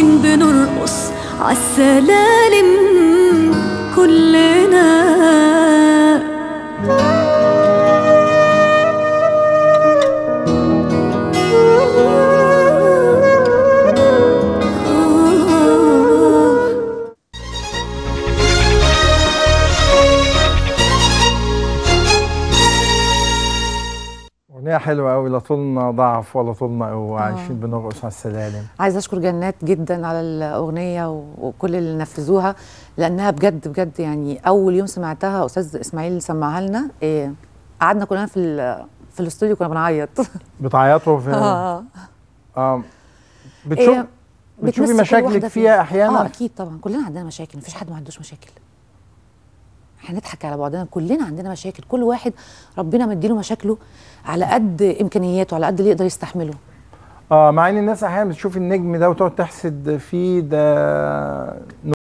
عايشين بنرقص عالسلالم كلنا أغنية حلوة أوي لا طولنا ضعف ولا طولنا قوة عايشين بنرقص على السلالم عايزه اشكر جنات جدا على الاغنيه و- وكل اللي نفذوها لانها بجد بجد يعني اول يوم سمعتها استاذ اسماعيل سمعها لنا إيه قعدنا كلنا في ال- في الاستوديو كنا بنعيط بتعيطوا في اه آه بتشوف هي بتشوفي بتمس كل مشاكلك واحدة فيها اه أحيانا اكيد طبعا كلنا عندنا مشاكل مفيش حد ما عندوش مشاكل هنضحك على بعضنا كلنا عندنا مشاكل كل واحد ربنا مديله مشاكله على قد امكانياته على قد اللي يقدر يستحمله اه مع ان الناس احيانا بتشوف النجم ده وتقعد تحسد فيه ده